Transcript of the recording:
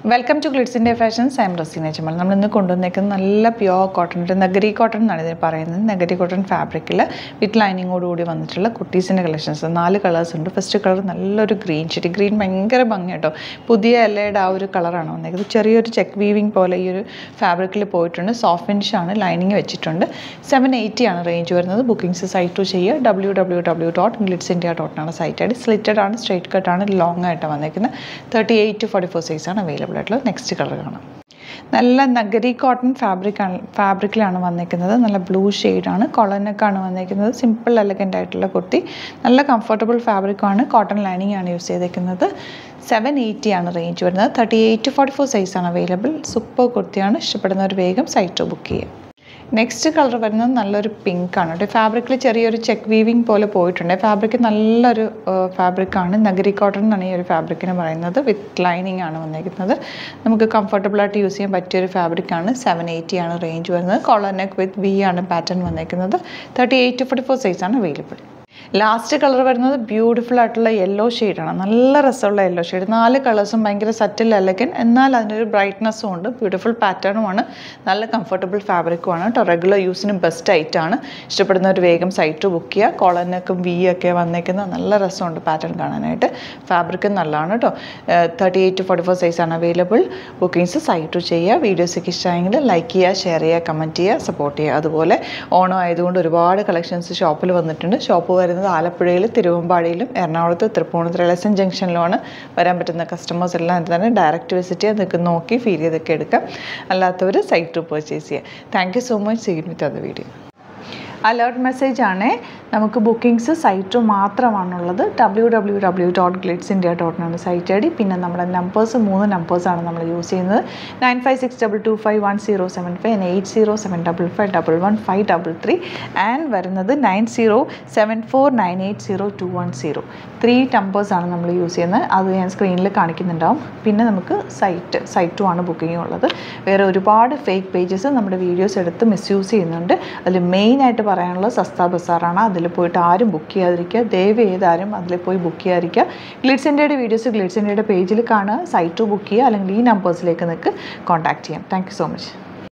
welcome to glitz India fashions I'm Raseena Chamal നമ്മൾ ഇന്ന് കൊണ്ടുവന്നേക്കുന്നത് നല്ല പ്യുവർ കോട്ടൺ ഒരു നഗരി കോട്ടൺ എന്നാണ് ഇതിന് പറയുന്നത് നഗരി കോട്ടൺ ഫാബ്രിക്കിൽ വിത്ത് ലൈനിങ്ങോടുകൂടി വന്നിട്ടുള്ള കുട്ടീസിൻ്റെ കളക്ഷൻസ് നാല് കളേഴ്സ് ഉണ്ട് ഫസ്റ്റ് കളർ നല്ലൊരു ഗ്രീൻ ഷെയ്ഡ് ഗ്രീൻ ഭയങ്കര ഭംഗി കേട്ടോ പുതിയ ഇലയുടെ ആ ഒരു കളറാണ് വന്നേക്കുന്നത് ചെറിയൊരു ചെക്ക് വീവിങ് പോലെ ഈ ഒരു ഫാബ്രിക്കിൽ പോയിട്ടുണ്ട് സോഫ്റ്റ് ഫിനിഷ് ആണ് ലൈനിങ് വെച്ചിട്ടുണ്ട് സെവൻ എയ്റ്റി ആണ് റേഞ്ച് വരുന്നത് ബുക്കിംഗ്സ് സൈറ്റ് ടു ചെയ്യുക W W W dot glitz India dot ആണ് സൈറ്റ് ആയിട്ട് സ്ലിറ്റഡ് ആണ് സ്ട്രേറ്റ് കട്ട് ആണ് ലോങ് ആയിട്ട് വന്നേക്കുന്നത് thirty eight to forty four size ആണ് അവൈലബിൾ ആയിട്ടുള്ളത് നെക്സ്റ്റ് കളർ കാണാം നല്ല നഗരി കോട്ടൺ ഫാബ്രിക് ആണ് ഫാബ്രിക്കിലാണ് വന്നിരിക്കുന്നത് നല്ല ബ്ലൂ ഷെയ്ഡാണ് കൊളനക്കാണ് വന്നിരിക്കുന്നത് സിമ്പിൾ എലഗൻ്റ് ആയിട്ടുള്ള കുർത്തി നല്ല കംഫർട്ടബിൾ ഫാബ്രിക്കാണ് കോട്ടൺ ലൈനിങ് ആണ് യൂസ് ചെയ്തേക്കുന്നത് സെവൻ എയ്റ്റി ആണ് റേഞ്ച് വരുന്നത് തേർട്ടി എയ്റ്റ് ഫോർട്ടി ഫോർ സൈസാണ് അവൈലബിൾ സൂപ്പർ കുർത്തിയാണ് ഇഷ്ടപ്പെടുന്നവർ വേഗം സൈറ്റ് ബുക്ക് ചെയ്യുക നെക്സ്റ്റ് കളർ വരുന്നത് നല്ലൊരു പിങ്ക് ആണ് കേട്ടോ ഫാബ്രിക്കിൽ ചെറിയൊരു ചെക്ക് വീവിങ് പോലെ പോയിട്ടുണ്ട് ഫാബ്രിക് നല്ലൊരു ഫാബ്രിക്കാണ് നഗരി കോട്ടൺ എന്നാണ് ഈ ഒരു ഫാബ്രിക്കിന് പറയുന്നത് വിത്ത് ലൈനിങ് ആണ് വന്നിരിക്കുന്നത് നമുക്ക് കംഫർട്ടബിളായിട്ട് യൂസ് ചെയ്യാൻ പറ്റിയൊരു ഫാബ്രിക്കാണ് സെവൻ എയ്റ്റി ആണ് റേഞ്ച് വരുന്നത് കോളർ നെക്ക് വിത്ത് വി ആണ് പാറ്റേൺ വന്നിരിക്കുന്നത് തേർട്ടി എയ്റ്റ് ഫോർട്ടി ഫോർ സൈസാണ് അവൈലബിൾ ലാസ്റ്റ് കളർ വരുന്നത് ബ്യൂട്ടിഫുൾ ആയിട്ടുള്ള യെല്ലോ ഷെയ്ഡാണ് നല്ല രസമുള്ള യെല്ലോ ഷെയ്ഡ് നാല് കളേഴ്സും ഭയങ്കര സറ്റിൽ എലഗൻ എന്നാൽ അതിനൊരു ബ്രൈറ്റ്നസ്സും ഉണ്ട് ബ്യൂട്ടിഫുൾ പാറ്റേണുമാണ് നല്ല കംഫർട്ടബിൾ ഫാബ്രിക്കുമാണ് കേട്ടോ റെഗുലർ യൂസിന് ബെസ്റ്റ് ആയിട്ടാണ് ഇഷ്ടപ്പെടുന്നവർ വേഗം സൈറ്റ് ബുക്ക് ചെയ്യുക കോളനക്കും വി ഒക്കെ വന്നേക്കുന്ന നല്ല രസമുണ്ട് പാറ്റേൺ കാണാനായിട്ട് ഫാബ്രിക്കും നല്ലതാണ് കേട്ടോ തേർട്ടി എയ്റ്റ് ഫോർട്ടി ഫോർ സൈസാണ് അവൈലബിൾ ബുക്കിങ്സ് സൈറ്റ് ചെയ്യുക വീഡിയോസൊക്കെ ഇഷ്ടമായെങ്കിൽ ലൈക്ക് ചെയ്യുക ഷെയർ ചെയ്യുക കമൻറ്റ് ചെയ്യുക സപ്പോർട്ട് ചെയ്യുക അതുപോലെ ഓണം ആയതുകൊണ്ട് ഒരുപാട് കളക്ഷൻസ് ഷോപ്പിൽ വന്നിട്ടുണ്ട് ഷോപ്പ് വരുന്നത് ആലപ്പുഴയിൽ തിരുവമ്പാടിയിലും എറണാകുളത്ത് തൃപ്പൂണിത്തുറ ലെസൺ ജംഗ്ഷനിലുമാണ് വരാൻ പറ്റുന്ന കസ്റ്റമേഴ്സ് എല്ലാം തന്നെ ഡയറക്റ്റ് വിസിറ്റ് ചെയ്യാൻ നിങ്ങൾക്ക് നോക്കി ഫീൽ ചെയ്തൊക്കെ എടുക്കാം അല്ലാത്തവർ സൈറ്റ് ടു പർച്ചേസ് ചെയ്യുക thank you so much scene with അത് വീഡിയോ അലേർട്ട് മെസ്സേജ് ആണ് നമുക്ക് ബുക്കിംഗ്സ് സൈറ്റ് മാത്രമാണുള്ളത് W W W dot glitz India dot ആണ് സൈറ്റ് ഐ ഡി പിന്നെ നമ്മുടെ നമ്പേഴ്സ് മൂന്ന് നമ്പേഴ്സാണ് നമ്മൾ യൂസ് ചെയ്യുന്നത് nine five six double two five one zero seven five eight zero seven double five double one five double three and വരുന്നത് nine zero seven four nine eight zero two one zero three നമ്പേഴ്സാണ് നമ്മൾ use ചെയ്യുന്നത് അത് ഞാൻ സ്ക്രീനിൽ കാണിക്കുന്നുണ്ടാവും പിന്നെ നമുക്ക് site സൈറ്റും ആണ് ബുക്കിംഗ് ഉള്ളത് വേറെ ഒരുപാട് ഫേക്ക് പേജസ് നമ്മുടെ വീഡിയോസ് എടുത്ത് മിസ്യൂസ് ചെയ്യുന്നുണ്ട് അതിൽ മെയിനായിട്ട് പറയാനുള്ളത് സസ്ത ബസാറാണ് അതിൽ പോയിട്ട് ആരും ബുക്ക് ചെയ്യാതിരിക്കുക ദയവ് ചെയ്താരും അതിൽ പോയി ബുക്ക് ചെയ്യാതിരിക്കുക ഗ്ലിഡ്സ് ഇന്ത്യയുടെ വീഡിയോസ് ഗ്ലിഡ്സ് ഇന്ത്യയുടെ പേജിൽ കാണുക സൈറ്റ് ബുക്ക് ചെയ്യുക അല്ലെങ്കിൽ ഈ നമ്പേഴ്സിലേക്ക് നിങ്ങൾക്ക് കോൺടാക്ട് ചെയ്യാം താങ്ക് സോ മച്ച്